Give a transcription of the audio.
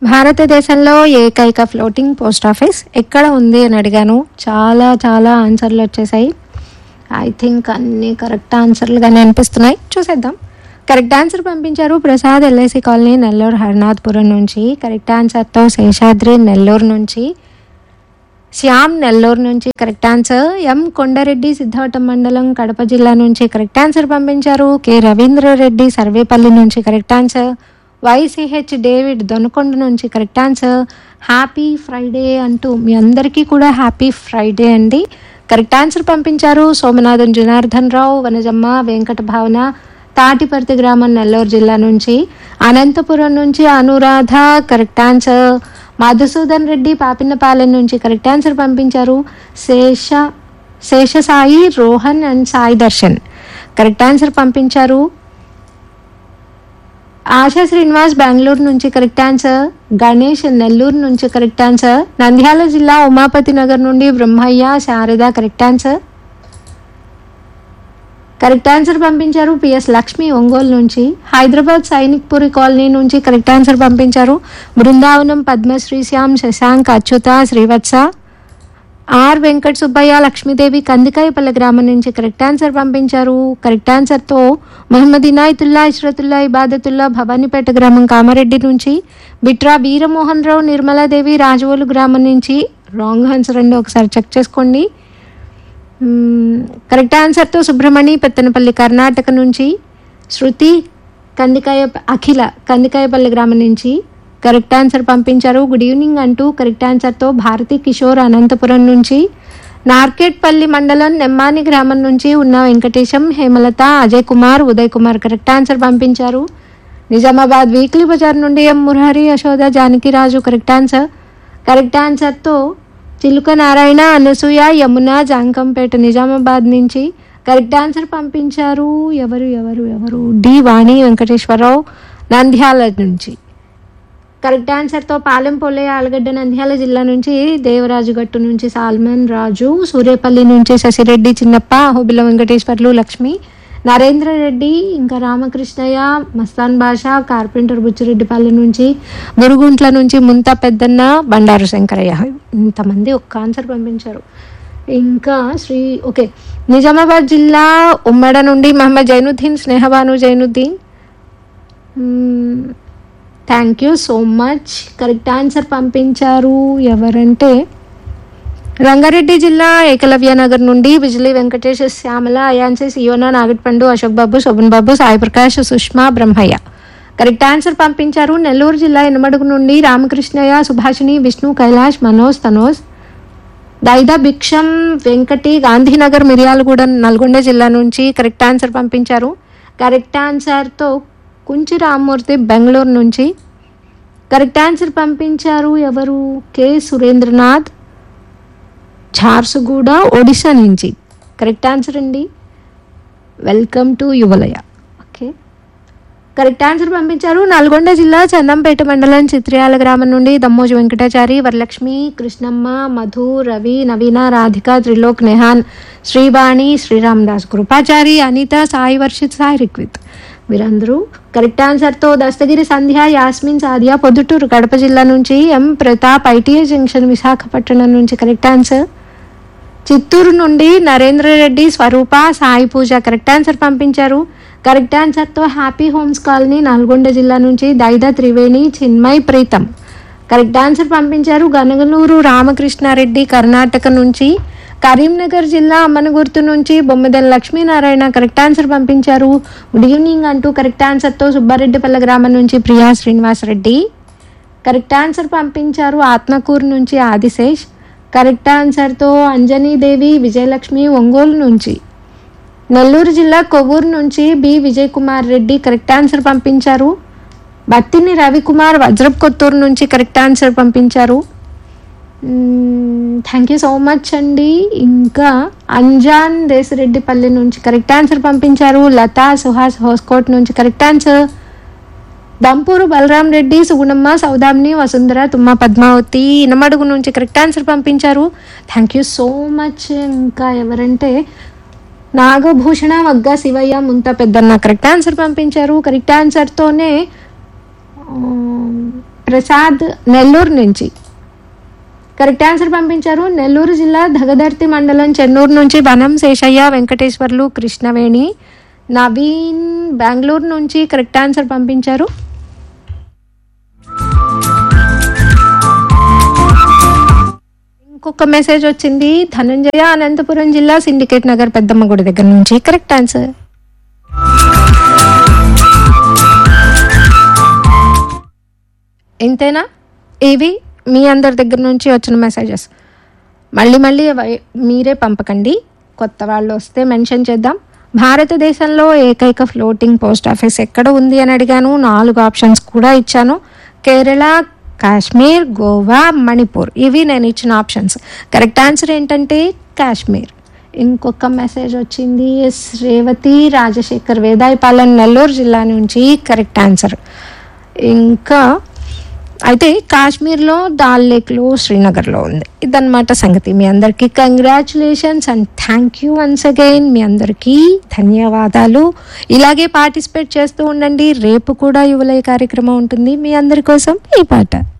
భారతదేశంలో ఏకైక floating post office ఎక్కడ ఉంది అని అడిగాను చాలా చాలా ఆన్సర్లు వచ్చేసాయి ఐ థింక్ అన్ని కరెక్ట్ ఆన్సర్లుగానే అనిపిస్తున్నాయి చూసేద్దాం కరెక్ట్ ఆన్సర్ పంపించారు ప్రసాద్ ఎల్ఐసి కాలనీ నెల్లూరు హరినాథ్పురం నుంచి కరెక్ట్ ఆన్సర్తో శేషాద్రి నెల్లూరు నుంచి శ్యామ్ నెల్లూరు నుంచి correct answer M Kondareddy Siddhavatam మండలం కడప జిల్లా నుంచి కరెక్ట్ ఆన్సర్ పంపించారు కె రవీంద్రరెడ్డి సర్వేపల్లి నుంచి correct answer YCH David Donakonda నుంచి కరెక్ట్ ఆన్సర్ హ్యాపీ ఫ్రైడే అంటూ మీ అందరికీ కూడా హ్యాపీ ఫ్రైడే అండి కరెక్ట్ ఆన్సర్ పంపించారు సోమనాథన్ జనార్దన్ రావు వనజమ్మ వెంకట భావన తాటిపర్తి గ్రామం నెల్లూరు జిల్లా నుంచి అనంతపురం నుంచి అనురాధ కరెక్ట్ ఆన్సర్ మధుసూదన్ రెడ్డి పాపినపాలెం నుంచి కరెక్ట్ ఆన్సర్ పంపించారు Sesha Seshasai Rohan and Sai Darshan correct answer పంపించారు ఆశా శ్రీనివాస్ బెంగళూరు నుంచి కరెక్ట్ ఆన్సర్ గణేష్ నెల్లూరు నుంచి కరెక్ట్ ఆన్సర్ నంద్యాల జిల్లా ఉమాపతి నగర్ నుండి Brahmaiah Sarada correct answer correct answer పంపించారు పిఎస్ లక్ష్మి ఒంగోలు నుంచి హైదరాబాద్ సైనిక్పురి కాలనీ నుంచి కరెక్ట్ ఆన్సర్ పంపించారు బృందావనం పద్మశ్రీ శ్యామ్ శశాంక్ అచ్యుత శ్రీవత్స ఆర్ వెంకట సుబ్బయ్య లక్ష్మీదేవి కందికాయపల్లె గ్రామం నుంచి కరెక్ట్ ఆన్సర్ పంపించారు కరెక్ట్ ఆన్సర్తో మహమ్మద్ ఇనాయతుల్లా ఇష్రతుల్లా ఇబాదతుల్లా భవానీపేట గ్రామం కామారెడ్డి నుంచి బిట్రా వీరమోహన్ రావు నిర్మలాదేవి రాజవోలు గ్రామం నుంచి రాంగ్ ఆన్సర్ అండి ఒకసారి చెక్ చేసుకోండి మ్మ్, కరెక్ట్ ఆన్సర్తో సుబ్రహ్మణి పెత్తనపల్లి కర్ణాటక నుంచి శృతి కందికాయ అఖిల కందికాయపల్లి గ్రామం నుంచి కరెక్ట్ ఆన్సర్ పంపించారు గుడ్ ఈవినింగ్ అంటూ కరెక్ట్ ఆన్సర్తో భారతి కిషోర్ అనంతపురం నుంచి నార్కెట్పల్లి మండలం నెమ్మాని గ్రామం నుంచి ఉన్న వెంకటేశం హేమలత అజయ్ కుమార్ ఉదయ్ కుమార్ కరెక్ట్ ఆన్సర్ పంపించారు నిజామాబాద్ వీక్లీ బజార్ నుండి M Murahari Yashoda Janakiraju correct answer correct ఆన్సర్తో చిలుక నారాయణ అనసూయ యమున జాంకంపేట నిజామాబాద్ నుంచి కరెక్ట్ ఆన్సర్ పంపించారు ఎవరు ఎవరు ఎవరు డి వాణి వెంకటేశ్వరరావు నంద్యాల నుంచి కరెక్ట్ ఆన్సర్తో పాలెం పొల్లే ఆలగడ్డ నంద్యాల జిల్లా నుంచి దేవరాజు గట్టు నుంచి సాల్మన్ రాజు సూర్యపల్లి నుంచి శశిరెడ్డి చిన్నప్ప హుబిల వెంకటేశ్వర్లు లక్ష్మి నరేంద్ర రెడ్డి ఇంకా రామకృష్ణయ్య మస్తాన్ భాష కార్పెంటర్ బుచ్చిరెడ్డిపల్లి నుంచి మురుగుంట్ల నుంచి ముంత పెద్దన్న బండారు శంకరయ్య ఇంతమంది ఒక్క ఆన్సర్ పంపించారు ఇంకా శ్రీ ఓకే నిజామాబాద్ జిల్లా ఉమ్మడ నుండి Mohammed Zainuddin Snehabanu Zainuddin thank you so much correct answer పంపించారు ఎవరంటే రంగారెడ్డి జిల్లా ఏకలవ్య నగర్ నుండి బిజిలీ వెంకటేష్ శ్యామల అయాన్సీ సియోనా నాగట్పండు అశోక్ బాబు శోభన్ బాబు సాయి ప్రకాష్ సుష్మా బ్రహ్మయ్య కరెక్ట్ ఆన్సర్ పంపించారు నెల్లూరు జిల్లా ఎనమడుగు నుండి రామకృష్ణయ్య సుభాషిణి విష్ణు కైలాష్ మనోజ్ తనోజ్ దైదా భిక్షం వెంకటి గాంధీనగర్ మిర్యాలగూడ నల్గొండ జిల్లా నుంచి కరెక్ట్ ఆన్సర్ పంపించారు కరెక్ట్ ఆన్సర్తో కుంచి రామ్మూర్తి బెంగళూరు నుంచి కరెక్ట్ ఆన్సర్ పంపించారు ఎవరు కె సురేంద్రనాథ్ ఝార్సుగూడ ఒడిశా నుంచి కరెక్ట్ ఆన్సర్ అండి welcome to Yuvalaya okay correct answer పంపించారు నల్గొండ జిల్లా చందంపేట మండలం చిత్రయాల గ్రామం నుండి దమ్మోజు వెంకటాచారి వరలక్ష్మి కృష్ణమ్మ మధు రవి నవీన రాధిక త్రిలోక్ నెహాన్ శ్రీవాణి శ్రీరామదాస్ కృపాచారి అనిత సాయి వర్షిత్ సాయి రిక్విత్ వీరందరూ కరెక్ట్ ఆన్సర్తో దస్తగిరి సంధ్య యాస్మిన్ సాదియా పొద్దుటూరు కడప జిల్లా నుంచి M Pratap ITI junction Visakhapatnam నుంచి కరెక్ట్ ఆన్సర్ చిత్తూరు నుండి నరేంద్ర రెడ్డి స్వరూప సాయి పూజ కరెక్ట్ ఆన్సర్ పంపించారు కరెక్ట్ ఆన్సర్తో హ్యాపీ హోమ్స్ కాలనీ నల్గొండ జిల్లా నుంచి దైదా త్రివేణి చిన్మయ్ ప్రీతం కరెక్ట్ ఆన్సర్ పంపించారు గనగలూరు రామకృష్ణారెడ్డి కర్ణాటక నుంచి కరీంనగర్ జిల్లా అమ్మనగుర్తు నుంచి బొమ్మదల లక్ష్మీనారాయణ కరెక్ట్ ఆన్సర్ పంపించారు గుడ్ ఈవినింగ్ అంటూ కరెక్ట్ ఆన్సర్తో సుబ్బారెడ్డిపల్లె గ్రామం నుంచి ప్రియా శ్రీనివాసరెడ్డి కరెక్ట్ ఆన్సర్ పంపించారు ఆత్మకూరు నుంచి ఆదిశేష్ కరెక్ట్ ఆన్సర్తో అంజనీదేవి విజయలక్ష్మి ఒంగోలు నుంచి నెల్లూరు జిల్లా కొవ్వూరు నుంచి B Vijay Kumar Reddy correct answer పంపించారు బత్తిని రవికుమార్ వజ్రప్ కొత్తూరు నుంచి కరెక్ట్ ఆన్సర్ పంపించారు థ్యాంక్ యూ సో మచ్ అండి ఇంకా అంజాన్ దేశరెడ్డిపల్లి నుంచి కరెక్ట్ ఆన్సర్ పంపించారు లతా సుహాస్ హోస్కోట్ నుంచి కరెక్ట్ ఆన్సర్ దంపూరు బలరాం రెడ్డి సుగుణమ్మ సౌదామిని వసుంధర తుమ్మ పద్మావతి ఇనమడుగు నుంచి కరెక్ట్ ఆన్సర్ పంపించారు థ్యాంక్ యూ సో మచ్ ఇంకా ఎవరంటే నాగభూషణ వగ్గ శివయ్య ముంత పెద్దన్న కరెక్ట్ ఆన్సర్ పంపించారు కరెక్ట్ ఆన్సర్తోనే ప్రసాద్ నెల్లూరు నుంచి కరెక్ట్ ఆన్సర్ పంపించారు నెల్లూరు జిల్లా దగదర్తి మండలం చెన్నూరు నుంచి వనం శేషయ్య వెంకటేశ్వర్లు కృష్ణవేణి నవీన్ బెంగళూరు నుంచి కరెక్ట్ ఆన్సర్ పంపించారు ఇంకొక మెసేజ్ వచ్చింది ధనంజయ అనంతపురం జిల్లా సిండికేట్ నగర్ పెద్దమ్మ గుడి దగ్గర నుంచి కరెక్ట్ ఆన్సర్ ఇంతేనా ఇవి మీ అందరి దగ్గర నుంచి వచ్చిన మెసేజెస్ మళ్ళీ మళ్ళీ అవి మీరే పంపకండి కొత్త వాళ్ళు వస్తే మెన్షన్ చేద్దాం భారతదేశంలో ఏకైక ఫ్లోటింగ్ పోస్ట్ ఆఫీస్ ఎక్కడ ఉంది అని అడిగాను నాలుగు ఆప్షన్స్ కూడా ఇచ్చాను కేరళ కాశ్మీర్ గోవా మణిపూర్ ఇవి నేను ఇచ్చిన ఆప్షన్స్ కరెక్ట్ ఆన్సర్ ఏంటంటే కాశ్మీర్ ఇంకొక మెసేజ్ వచ్చింది ఎస్ రేవతి రాజశేఖర్ వేదాయపాలెం నెల్లూరు జిల్లా నుంచి కరెక్ట్ ఆన్సర్ ఇంకా అయితే కాశ్మీర్లో దాల్ లేక్లో శ్రీనగర్లో ఉంది ఇదన్నమాట సంగతి మీ అందరికీ congratulations and thank you once again మీ అందరికీ ధన్యవాదాలు ఇలాగే పార్టిసిపేట్ చేస్తూ ఉండండి రేపు కూడా యువలయ కార్యక్రమం ఉంటుంది మీ అందరి కోసం ఈ పాట